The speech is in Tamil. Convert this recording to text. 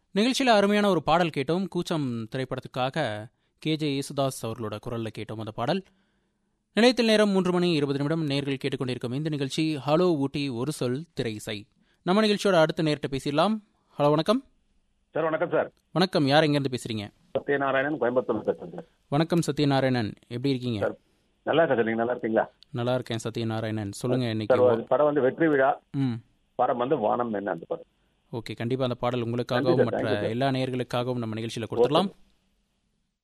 நிகழ்ச்சியில் அருமையான ஒரு பாடல் கேட்டோம் கூச்சம் திரைப்படத்துக்காக கேஜே யேசுதாஸ் அவர்களோட குரலில் கேட்டோம் அந்த பாடல் நிலையத்தில் நேரம் மூன்று மணி இருபது நிமிடம் நேர்கள் கேட்டுக்கொண்டிருக்கும் இந்த நிகழ்ச்சி ஹலோ ஊட்டி ஒரு சொல் திரை இசை நம்ம நிகழ்ச்சியோட அடுத்த நேர்கிட்ட பேசிடலாம் ஹலோ வணக்கம் சார் வணக்கம் சார் வணக்கம் யார் எங்கேருந்து பேசுறீங்க சத்யநாராயணன் கோயம்புத்தூர் பேசுறேன் சார் வணக்கம் சத்யநாராயணன் எப்படி இருக்கீங்க சார் நல்லா இருக்கா சார் நீங்க நல்லா இருக்கீங்களா நல்லா இருக்கேன் சத்யநாராயணன் சொல்லுங்க சார் இன்னைக்கு ஒரு படம் வந்து வெற்றி விழா ம் படம் வந்து வானம் என்ன அந்த படம் ஓகே கண்டிப்பா அந்த பாடல் உங்களுக்காகவும் நன்றி சார், மற்ற தேங்க்யூ சார். எல்லா நேயர்களுக்காகவும் நம்ம நிகழ்ச்சியில் கொடுத்துடலாம்